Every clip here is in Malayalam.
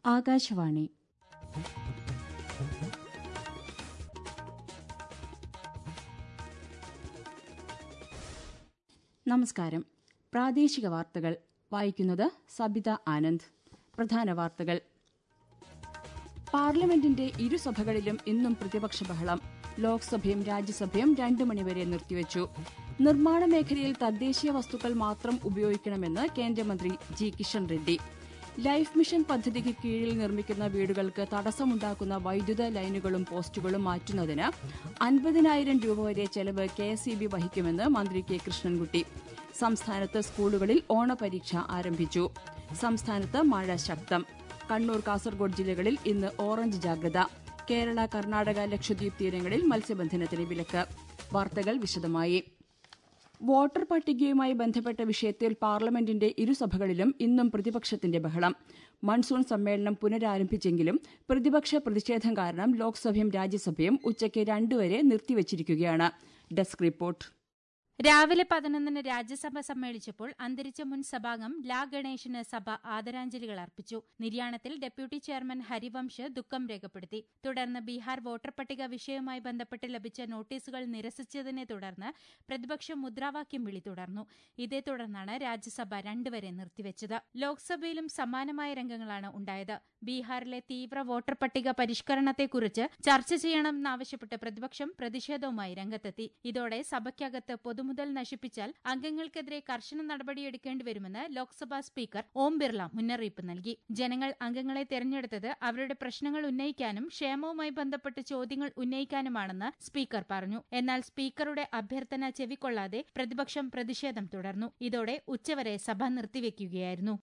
ആകാശവാണി നമസ്കാരം പ്രാദേശിക വാർത്തകൾ വായിക്കുന്നത് സബിത ആനന്ദ് പ്രധാന വാർത്തകൾ പാർലമെന്റിന്റെ ഇരുസഭകളിലും ഇന്നും പ്രതിപക്ഷ ബഹളം ലോക്സഭയും രാജ്യസഭയും രണ്ടു മണിവരെ നിർത്തിവച്ചു നിർമ്മാണ മേഖലയിൽ തദ്ദേശീയ വസ്തുക്കൾ മാത്രം ഉപയോഗിക്കണമെന്ന് കേന്ദ്രമന്ത്രി G Kishan Reddy life mission പദ്ധതിക്ക് കീഴിൽ നിർമ്മിക്കുന്ന വീടുകൾക്ക് തടസ്സമുണ്ടാക്കുന്ന വൈദ്യുത ലൈനുകളും പോസ്റ്റുകളും മാറ്റുന്നതിന് അൻപതിനായിരം രൂപ വരെ ചെലവ് കെ എസ് ഇ ബി വഹിക്കുമെന്ന് മന്ത്രി കെ കൃഷ്ണൻകുട്ടി സംസ്ഥാനത്ത് സ്കൂളുകളിൽ ഓണപരീക്ഷ ആരംഭിച്ചു സംസ്ഥാനത്ത് മഴ ശക്തം കണ്ണൂർ കാസർഗോഡ് ജില്ലകളിൽ ഇന്ന് ഓറഞ്ച് ജാഗ്രത കേരള കർണാടക ലക്ഷദ്വീപ് തീരങ്ങളിൽ മത്സ്യബന്ധനത്തിന് വിലക്ക് വാർത്തകൾ വിശദമായി വോട്ടർ പട്ടികയുമായി ബന്ധപ്പെട്ട വിഷയത്തിൽ പാർലമെന്റിന്റെ ഇരുസഭകളിലും ഇന്നും പ്രതിപക്ഷത്തിന്റെ ബഹളം മൺസൂൺ സമ്മേളനം പുനരാരംഭിച്ചെങ്കിലും പ്രതിപക്ഷ പ്രതിഷേധം കാരണം ലോക്സഭയും രാജ്യസഭയും ഉച്ചയ്ക്ക് രണ്ടുവരെ നിർത്തിവച്ചിരിക്കുകയാണ് ഡെസ്ക് റിപ്പോർട്ട് രാവിലെ പതിനൊന്നിന് രാജ്യസഭ സമ്മേളിച്ചപ്പോൾ അന്തരിച്ച മുൻ സഭാംഗം ലാ ഗണേഷിന് സഭ ആദരാഞ്ജലികൾ അർപ്പിച്ചു നിര്യാണത്തിൽ ഡെപ്യൂട്ടി ചെയർമാൻ ഹരിവംശ് ദുഃഖം രേഖപ്പെടുത്തി തുടർന്ന് ബീഹാർ വോട്ടർ പട്ടിക വിഷയവുമായി ബന്ധപ്പെട്ട് ലഭിച്ച നോട്ടീസുകൾ നിരസിച്ചതിനെ തുടർന്ന് പ്രതിപക്ഷം മുദ്രാവാക്യം വിളി തുടർന്നു ഇതേ തുടർന്നാണ് രാജ്യസഭ രണ്ടുവരെ നിർത്തിവച്ചത് ലോക്സഭയിലും സമാനമായ രംഗങ്ങളാണ് ഉണ്ടായത് ബീഹാറിലെ തീവ്ര വോട്ടർ പട്ടിക പരിഷ്കരണത്തെക്കുറിച്ച് ചർച്ച ചെയ്യണമെന്നാവശ്യപ്പെട്ട് പ്രതിപക്ഷം പ്രതിഷേധവുമായി രംഗത്തെത്തി ഇതോടെ സഭയ്ക്കകത്ത് പൊതുമുതൽ നശിപ്പിച്ചാൽ അംഗങ്ങൾക്കെതിരെ കർശന നടപടിയെടുക്കേണ്ടി വരുമെന്ന് ലോക്സഭാ സ്പീക്കർ ഓം ബിർള മുന്നറിയിപ്പ് നൽകി ജനങ്ങൾ അംഗങ്ങളെ തെരഞ്ഞെടുത്തത് അവരുടെ പ്രശ്നങ്ങൾ ഉന്നയിക്കാനും ക്ഷേമവുമായി ബന്ധപ്പെട്ട് ചോദ്യങ്ങൾ ഉന്നയിക്കാനുമാണെന്ന് സ്പീക്കർ പറഞ്ഞു എന്നാൽ സ്പീക്കറുടെ അഭ്യർത്ഥന ചെവിക്കൊള്ളാതെ പ്രതിപക്ഷം പ്രതിഷേധം തുടർന്നു ഇതോടെ ഉച്ചവരെ സഭ നിർത്തിവെക്കുകയായിരുന്നു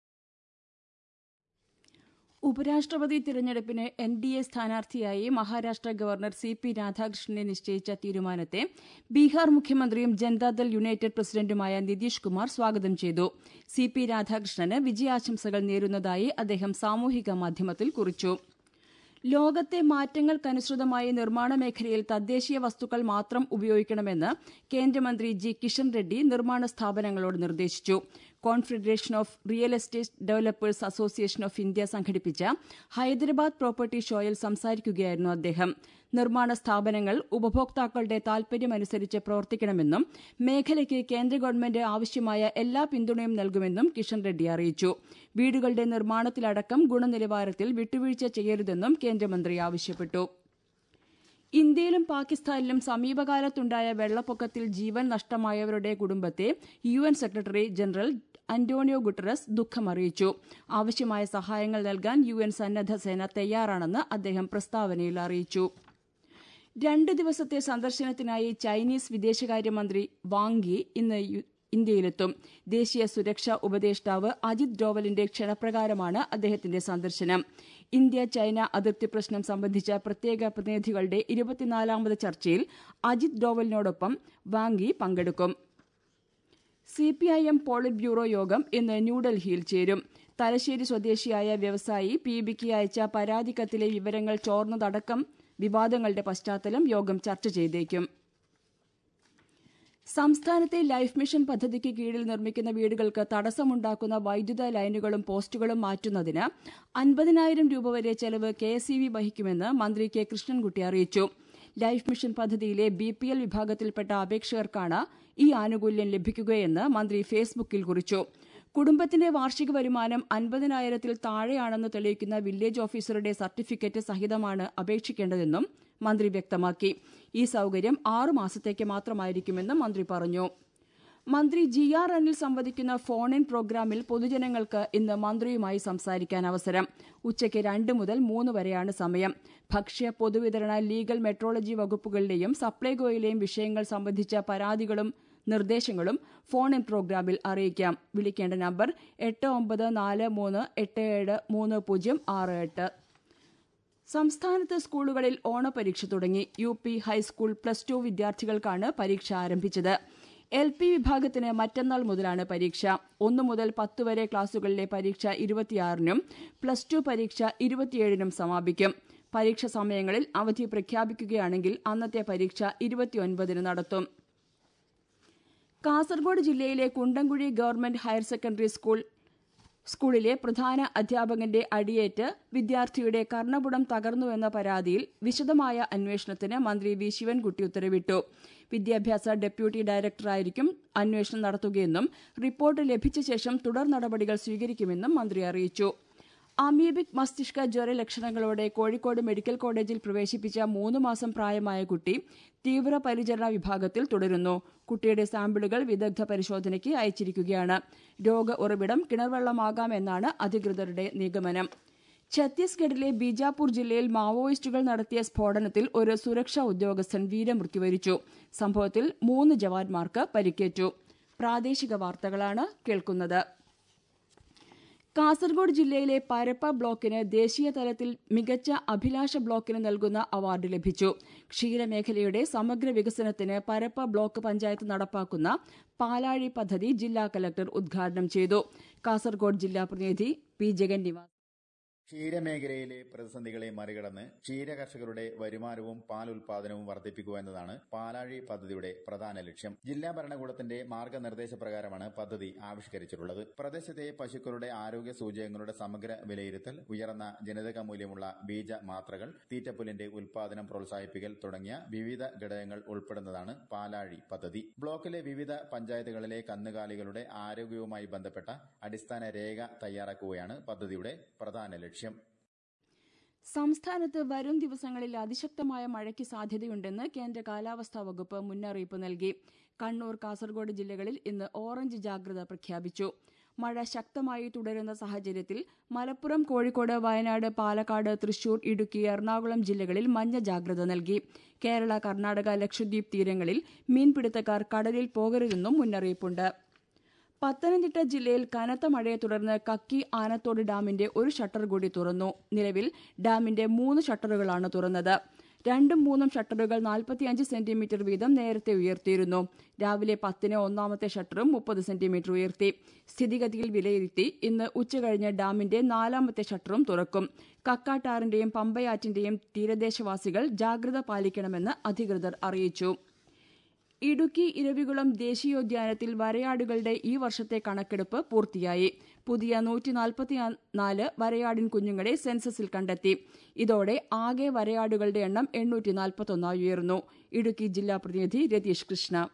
ഉപരാഷ്ട്രപതി തിരഞ്ഞെടുപ്പിന് എൻ ഡി എ സ്ഥാനാർത്ഥിയായി മഹാരാഷ്ട്ര ഗവർണർ സി പി രാധാകൃഷ്ണനെ നിശ്ചയിച്ച തീരുമാനത്തെ ബീഹാർ മുഖ്യമന്ത്രിയും ജനതാദൾ യുണൈറ്റഡ് പ്രസിഡന്റുമായ നിതീഷ് കുമാർ സ്വാഗതം ചെയ്തു സി പി രാധാകൃഷ്ണന് വിജയാശംസകൾ നേരുന്നതായി അദ്ദേഹം സാമൂഹിക മാധ്യമത്തിൽ കുറിച്ചു ലോകത്തെ മാറ്റങ്ങൾക്കനുസൃതമായി നിർമ്മാണ മേഖലയിൽ തദ്ദേശീയ വസ്തുക്കൾ മാത്രം ഉപയോഗിക്കണമെന്ന് കേന്ദ്രമന്ത്രി ജി കിഷൻ റെഡ്ഡി നിർമ്മാണ സ്ഥാപനങ്ങളോട് നിർദ്ദേശിച്ചു confederation of real estate developers association of India സംഘടിപ്പിച്ച ഹൈദരാബാദ് പ്രോപ്പർട്ടി ഷോയിൽ സംസാരിക്കുകയായിരുന്നു അദ്ദേഹം നിർമ്മാണ സ്ഥാപനങ്ങൾ ഉപഭോക്താക്കളുടെ താൽപര്യമനുസരിച്ച് പ്രവർത്തിക്കണമെന്നും മേഖലയ്ക്ക് കേന്ദ്ര ഗവൺമെന്റ് ആവശ്യമായ എല്ലാ പിന്തുണയും നൽകുമെന്നും കിഷൻ റെഡ്ഡി അറിയിച്ചു വീടുകളുടെ നിർമ്മാണത്തിലടക്കം ഗുണനിലവാരത്തിൽ വിട്ടുവീഴ്ച ചെയ്യരുതെന്നും കേന്ദ്രമന്ത്രി ആവശ്യപ്പെട്ടു ഇന്ത്യയിലും പാകിസ്ഥാനിലും സമീപകാലത്തുണ്ടായ വെള്ളപ്പൊക്കത്തിൽ ജീവൻ നഷ്ടമായവരുടെ കുടുംബത്തെ U N secretary general Antonio Guterres ദുഃഖമറിയിച്ചു ആവശ്യമായ സഹായങ്ങൾ നൽകാൻ യു എൻ സന്നദ്ധ സേന തയ്യാറാണെന്ന് അദ്ദേഹം പ്രസ്താവനയിൽ അറിയിച്ചു രണ്ട് ദിവസത്തെ സന്ദർശനത്തിനായി ചൈനീസ് വിദേശകാര്യമന്ത്രി വാങ് ഇന്ന് ഇന്ത്യയിലെത്തും ദേശീയ സുരക്ഷാ ഉപദേഷ്ടാവ് അജിത് ഡോവലിന്റെ ക്ഷണപ്രകാരമാണ് അദ്ദേഹത്തിന്റെ സന്ദർശനം ഇന്ത്യ ചൈന അതിർത്തി പ്രശ്നം സംബന്ധിച്ച പ്രത്യേക പ്രതിനിധികളുടെ ഇരുപത്തിനാലാമത് ചർച്ചയിൽ അജിത് ഡോവലിനോടൊപ്പം വാങ്ങി പങ്കെടുക്കും സിപിഐഎം പോളിറ്റ് ബ്യൂറോ യോഗം ഇന്ന് ന്യൂഡൽഹിയിൽ ചേരും തലശ്ശേരി സ്വദേശിയായ വ്യവസായി പി ബിക്ക് അയച്ച പരാതിക്കത്തിലെ വിവരങ്ങൾ ചോർന്നതടക്കം വിവാദങ്ങളുടെ പശ്ചാത്തലം യോഗം ചർച്ച ചെയ്തേക്കും സംസ്ഥാനത്തെ ലൈഫ് മിഷൻ പദ്ധതിക്ക് കീഴിൽ നിർമ്മിക്കുന്ന വീടുകൾക്ക് തടസ്സമുണ്ടാക്കുന്ന വൈദ്യുത ലൈനുകളും പോസ്റ്റുകളും മാറ്റുന്നതിന് അൻപതിനായിരം രൂപ വരെ ചെലവ് കെ എസ് ഇ ബി വഹിക്കുമെന്ന് മന്ത്രി കെ കൃഷ്ണൻകുട്ടി അറിയിച്ചു ലൈഫ് മിഷൻ പദ്ധതിയിലെ ബി പി എൽ വിഭാഗത്തിൽപ്പെട്ട അപേക്ഷകർക്കാണ് ഈ ആനുകൂല്യം ലഭിക്കുകയെന്ന് മന്ത്രി ഫേസ്ബുക്കിൽ കുറിച്ചു കുടുംബത്തിന്റെ വാർഷിക വരുമാനം അൻപതിനായിരത്തിൽ താഴെയാണെന്ന് തെളിയിക്കുന്ന വില്ലേജ് ഓഫീസറുടെ സർട്ടിഫിക്കറ്റ് സഹിതമാണ് അപേക്ഷിക്കേണ്ടതെന്നും മന്ത്രി വ്യക്തമാക്കി ഈ സൌകര്യം ആറു മാസത്തേക്ക് മാത്രമായിരിക്കുമെന്നും മന്ത്രി പറഞ്ഞു മന്ത്രി ജി ആർ അനിൽ സംവദിക്കുന്ന ഫോൺ ഇൻ പ്രോഗ്രാമിൽ പൊതുജനങ്ങൾക്ക് ഇന്ന് മന്ത്രിയുമായി സംസാരിക്കാൻ അവസരം ഉച്ചയ്ക്ക് രണ്ട് മുതൽ മൂന്ന് വരെയാണ് സമയം ഭക്ഷ്യ പൊതുവിതരണ ലീഗൽ മെട്രോളജി വകുപ്പുകളിലെയും സപ്ലൈകോയിലെയും വിഷയങ്ങൾ സംബന്ധിച്ച പരാതികളും നിർദ്ദേശങ്ങളും ഫോൺ ഇൻ പ്രോഗ്രാമിൽ അറിയിക്കാം വിളിക്കേണ്ട നമ്പർ എട്ട് ഒമ്പത് നാല് മൂന്ന് എട്ട് ഏഴ് മൂന്ന് പൂജ്യം ആറ് എട്ട് സംസ്ഥാനത്ത് സ്കൂളുകളിൽ ഓണപരീക്ഷ തുടങ്ങി U P high school plus two വിദ്യാർത്ഥികൾക്കാണ് പരീക്ഷ ആരംഭിച്ചത് എൽ പി വിഭാഗത്തിന് മറ്റന്നാൾ മുതലാണ് പരീക്ഷ ഒന്നു മുതൽ പത്ത് വരെ ക്ലാസുകളിലെ പരീക്ഷ ഇരുപത്തിയാറിനും പ്ലസ് ടു പരീക്ഷ ഇരുപത്തിയേഴിനും സമാപിക്കും പരീക്ഷ സമയങ്ങളിൽ അവധി പ്രഖ്യാപിക്കുകയാണെങ്കിൽ അന്നത്തെ പരീക്ഷ ഇരുപത്തിയൊൻപതിന് നടത്തും കാസർഗോഡ് ജില്ലയിലെ Kundamkuzhi government higher secondary school സ്കൂളിലെ പ്രധാന അധ്യാപകന്റെ അടിയേറ്റ് വിദ്യാർത്ഥിയുടെ കർണപുടം തകർന്നുവെന്ന പരാതിയിൽ വിശദമായ അന്വേഷണത്തിന് മന്ത്രി വി ശിവൻകുട്ടി ഉത്തരവിട്ടു വിദ്യാഭ്യാസ ഡെപ്യൂട്ടി ഡയറക്ടറായിരിക്കും അന്വേഷണം നടത്തുകയെന്നും റിപ്പോർട്ട് ലഭിച്ച ശേഷം തുടർ നടപടികൾ സ്വീകരിക്കുമെന്നും മന്ത്രി അറിയിച്ചു അമീബിക് മസ്തിഷ്ക ജ്വര ലക്ഷണങ്ങളോടെ കോഴിക്കോട് മെഡിക്കൽ കോളേജിൽ പ്രവേശിപ്പിച്ച മൂന്ന് മാസം പ്രായമായ കുട്ടി തീവ്രപരിചരണ വിഭാഗത്തിൽ തുടരുന്നു കുട്ടിയുടെ സാമ്പിളുകൾ വിദഗ്ധ പരിശോധനയ്ക്ക് അയച്ചിരിക്കുകയാണ് രോഗ ഉറവിടം കിണർവെള്ളമാകാമെന്നാണ് അധികൃതരുടെ നിഗമനം ഛത്തീസ്ഗഡിലെ ബീജാപൂർ ജില്ലയിൽ മാവോയിസ്റ്റുകൾ നടത്തിയ സ്ഫോടനത്തിൽ ഒരു സുരക്ഷാ ഉദ്യോഗസ്ഥൻ വീരമൃത്യു വരിച്ചു സംഭവത്തിൽ മൂന്ന് ജവാന്മാർക്ക് പരിക്കേറ്റു പ്രാദേശിക വാർത്തകളാണ് കേൾക്കുന്നത് കാസർഗോഡ് ജില്ലയിലെ പരപ്പ ബ്ലോക്കിന് ദേശീയ തലത്തിൽ മികച്ച അഭിലാഷ ബ്ലോക്കിന് നൽകുന്ന അവാർഡ് ലഭിച്ചു ക്ഷീരമേഖലയുടെ സമഗ്ര വികസനത്തിന് പരപ്പ ബ്ലോക്ക് പഞ്ചായത്ത് നടപ്പാക്കുന്ന പാലാഴി പദ്ധതി ജില്ലാ കലക്ടർ ഉദ്ഘാടനം ചെയ്തു കാസർഗോഡ് ജില്ലാ പ്രതിനിധി പി ജഗൻ നിവാസ് ക്ഷീരമേഖലയിലെ പ്രതിസന്ധികളെ മറികടന്ന് ക്ഷീരകർഷകരുടെ വരുമാനവും പാൽ ഉൽപാദനവും വർദ്ധിപ്പിക്കുക എന്നതാണ് പാലാഴി പദ്ധതിയുടെ പ്രധാന ലക്ഷ്യം ജില്ലാ ഭരണകൂടത്തിന്റെ മാർഗനിർദ്ദേശപ്രകാരമാണ് പദ്ധതി ആവിഷ്കരിച്ചിട്ടുള്ളത് പ്രദേശത്തെ പശുക്കളുടെ ആരോഗ്യ സൂചകങ്ങളുടെ സമഗ്ര വിലയിരുത്തൽ ഉയർന്ന ജനിതക മൂല്യമുള്ള ബീജ മാത്രകൾ തീറ്റപ്പുല്ലിന്റെ ഉൽപാദനം പ്രോത്സാഹിപ്പിക്കൽ തുടങ്ങിയ വിവിധ ഘടകങ്ങൾ ഉൾപ്പെടുന്നതാണ് പാലാഴി പദ്ധതി ബ്ലോക്കിലെ വിവിധ പഞ്ചായത്തുകളിലെ കന്നുകാലികളുടെ ആരോഗ്യവുമായി ബന്ധപ്പെട്ട അടിസ്ഥാന രേഖ തയ്യാറാക്കുകയാണ് പദ്ധതിയുടെ പ്രധാന ലക്ഷ്യം ലക്ഷ്യം സംസ്ഥാനത്ത് വരും ദിവസങ്ങളിൽ അതിശക്തമായ മഴയ്ക്ക് സാധ്യതയുണ്ടെന്ന് കേന്ദ്ര കാലാവസ്ഥാ വകുപ്പ് മുന്നറിയിപ്പ് നൽകി കണ്ണൂർ കാസർഗോഡ് ജില്ലകളിൽ ഇന്ന് ഓറഞ്ച് ജാഗ്രത പ്രഖ്യാപിച്ചു മഴ ശക്തമായി തുടരുന്ന സാഹചര്യത്തിൽ മലപ്പുറം കോഴിക്കോട് വയനാട് പാലക്കാട് തൃശൂർ ഇടുക്കി എറണാകുളം ജില്ലകളിൽ മഞ്ഞ ജാഗ്രത നൽകി കേരള കർണാടക ലക്ഷദ്വീപ് തീരങ്ങളിൽ മീൻപിടുത്തക്കാർ കടലിൽ പോകരുതെന്നും മുന്നറിയിപ്പുണ്ട് പത്തനംതിട്ട ജില്ലയിൽ കനത്ത മഴയെ തുടർന്ന് കക്കി ആനത്തോട് ഡാമിന്റെ ഒരു ഷട്ടർ കൂടി തുറന്നു നിലവിൽ ഡാമിന്റെ മൂന്ന് ഷട്ടറുകളാണ് തുറന്നത് രണ്ടും മൂന്നും ഷട്ടറുകൾ നാൽപ്പത്തിയഞ്ച് സെന്റിമീറ്റർ വീതം നേരത്തെ ഉയർത്തിയിരുന്നു രാവിലെ പത്തിന് ഒന്നാമത്തെ ഷട്ടറും മുപ്പത് സെന്റിമീറ്റർ ഉയർത്തി സ്ഥിതിഗതിയിൽ വിലയിരുത്തി ഇന്ന് ഉച്ചകഴിഞ്ഞ് ഡാമിന്റെ നാലാമത്തെ ഷട്ടറും തുറക്കും കക്കാട്ടാറിന്റെയും പമ്പയാറ്റിന്റെയും തീരദേശവാസികൾ ജാഗ്രത പാലിക്കണമെന്ന് അധികൃതർ അറിയിച്ചു ഇടുക്കി ഇരവികുളം ദേശീയോദ്യാനത്തിൽ വരയാടുകളുടെ ഈ വർഷത്തെ കണക്കെടുപ്പ് പൂർത്തിയായി പുതിയ നൂറ്റി നാൽപ്പത്തിനാല് വരയാടിൻ കുഞ്ഞുങ്ങളെ സെൻസസിൽ കണ്ടെത്തി ഇതോടെ ആകെ വരയാടുകളുടെ എണ്ണം എണ്ണൂറ്റി നാൽപ്പത്തൊന്നായി ഉയർന്നു ഇടുക്കി ജില്ലാ പ്രതിനിധി രതീഷ് കൃഷ്ണ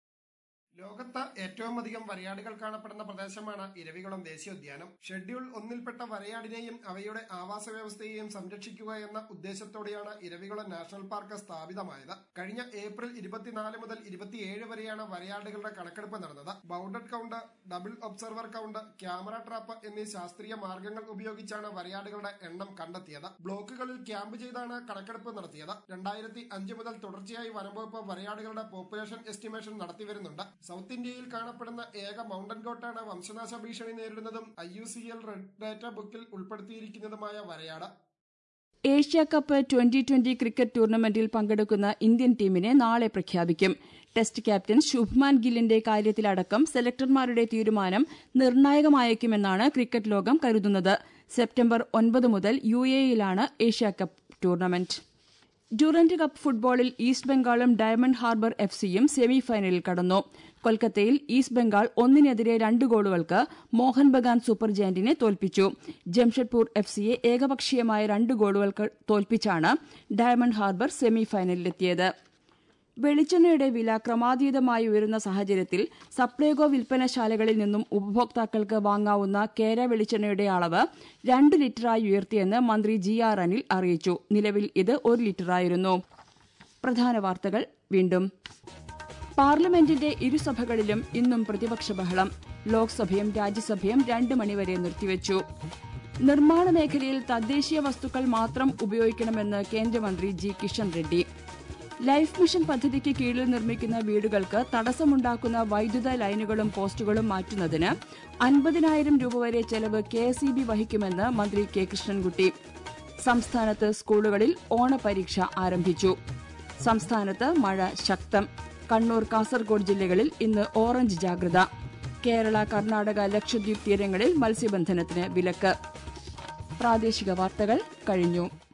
ലോകത്ത് ഏറ്റവും അധികം വരയാടുകൾ കാണപ്പെടുന്ന പ്രദേശമാണ് ഇരവികുളം ദേശീയോദ്യാനം ഷെഡ്യൂൾ ഒന്നിൽപ്പെട്ട വരയാടിനെയും അവയുടെ ആവാസ വ്യവസ്ഥയെയും സംരക്ഷിക്കുക എന്ന ഉദ്ദേശത്തോടെയാണ് ഇരവികുളം നാഷണൽ പാർക്ക് സ്ഥാപിതമായത് കഴിഞ്ഞ ഏപ്രിൽ ഇരുപത്തിനാല് മുതൽ ഇരുപത്തിയേഴ് വരെയാണ് വരയാടുകളുടെ കണക്കെടുപ്പ് നടന്നത് bounded count double observer count camera trap എന്നീ ശാസ്ത്രീയ മാർഗങ്ങൾ ഉപയോഗിച്ചാണ് വരയാടുകളുടെ എണ്ണം കണ്ടെത്തിയത് ബ്ലോക്കുകളിൽ ക്യാമ്പ് ചെയ്താണ് കണക്കെടുപ്പ് നടത്തിയത് രണ്ടായിരത്തി അഞ്ച് മുതൽ തുടർച്ചയായി വനംവകുപ്പ് വരയാടുകളുടെ പോപ്പുലേഷൻ എസ്റ്റിമേഷൻ നടത്തിവരുന്നുണ്ട് സൗത്ത് ഇന്ത്യയിൽ കാണപ്പെടുന്ന ഏക മൗണ്ടൻ ഗോട്ടാണ് വംശനാശ ഭീഷണി നേരിടുന്നതും I U C L red data ബുക്കിൽ ഉൾപ്പെടുത്തിയിരിക്കുന്നതുമായ വരയാട് Asia cup twenty twenty cricket ടൂർണമെന്റിൽ പങ്കെടുക്കുന്ന ഇന്ത്യൻ ടീമിനെ നാളെ പ്രഖ്യാപിക്കും ടെസ്റ്റ് ക്യാപ്റ്റൻ ശുഭ്മാൻ ഗില്ലിന്റെ കാര്യത്തിലടക്കം സെലക്ടർമാരുടെ തീരുമാനം നിർണായകമായേക്കുമെന്നാണ് ക്രിക്കറ്റ് ലോകം കരുതുന്നത് സെപ്റ്റംബർ ഒൻപത് മുതൽ യു എയിലാണ് Asia cup tournament Durand cup ഫുട്ബോളിൽ ഈസ്റ്റ് ബംഗാളും ഡയമണ്ട് ഹാർബർ എഫ് സിയും സെമിഫൈനലിൽ കടന്നു കൊൽക്കത്തയിൽ ഈസ്റ്റ് ബംഗാൾ ഒന്നിനെതിരെ രണ്ട് ഗോളുകൾക്ക് മോഹൻ ബഗാൻ സൂപ്പർ ജയന്റിനെ തോൽപ്പിച്ചു ജംഷഡ്പൂർ എഫ് സിയെ ഏകപക്ഷീയമായ രണ്ട് ഗോളുകൾക്ക് തോൽപ്പിച്ചാണ് ഡയമണ്ട് ഹാർബർ സെമിഫൈനലിലെത്തിയത് വെളിച്ചെണ്ണയുടെ വില ക്രമാതീതമായി ഉയരുന്ന സാഹചര്യത്തിൽ സപ്ലൈകോ വിൽപ്പനശാലകളിൽ നിന്നും ഉപഭോക്താക്കൾക്ക് വാങ്ങാവുന്ന കേര വെളിച്ചെണ്ണയുടെ അളവ് രണ്ട് ലിറ്ററായി ഉയർത്തിയെന്ന് മന്ത്രി ജി ആർ അനിൽ അറിയിച്ചു നിലവിൽ ഇത് ഒരു ലിറ്ററായിരുന്നു പ്രധാന വാർത്തകൾ വീണ്ടും പാർലമെന്റിന്റെ ഇരുസഭകളിലും ഇന്നും പ്രതിപക്ഷ ബഹളം ലോക്സഭയും രാജ്യസഭയും രണ്ട് മണിവരെ നിർത്തിവച്ചു നിർമ്മാണ മേഖലയിൽ തദ്ദേശീയ വസ്തുക്കൾ മാത്രം ഉപയോഗിക്കണമെന്ന് കേന്ദ്രമന്ത്രി G Kishan Reddy life mission പദ്ധതിക്ക് കീഴിൽ നിർമ്മിക്കുന്ന വീടുകൾക്ക് തടസ്സമുണ്ടാക്കുന്ന വൈദ്യുത ലൈനുകളും പോസ്റ്റുകളും മാറ്റുന്നതിന് അൻപതിനായിരം രൂപ വരെ ചെലവ് കെ എസ് ഇ ബി വഹിക്കുമെന്ന് മന്ത്രി കെ കൃഷ്ണൻകുട്ടി സംസ്ഥാനത്ത് സ്കൂളുകളിൽ ഓണപരീക്ഷ ആരംഭിച്ചു സംസ്ഥാനത്ത് മഴ ശക്തം കണ്ണൂർ കാസർഗോഡ് ജില്ലകളിൽ ഇന്ന് ഓറഞ്ച് ജാഗ്രത കേരള കർണാടക ലക്ഷദ്വീപ് തീരങ്ങളിൽ മത്സ്യബന്ധനത്തിന് വിലക്ക് പ്രാദേശിക വാർത്തകൾ കഴിഞ്ഞു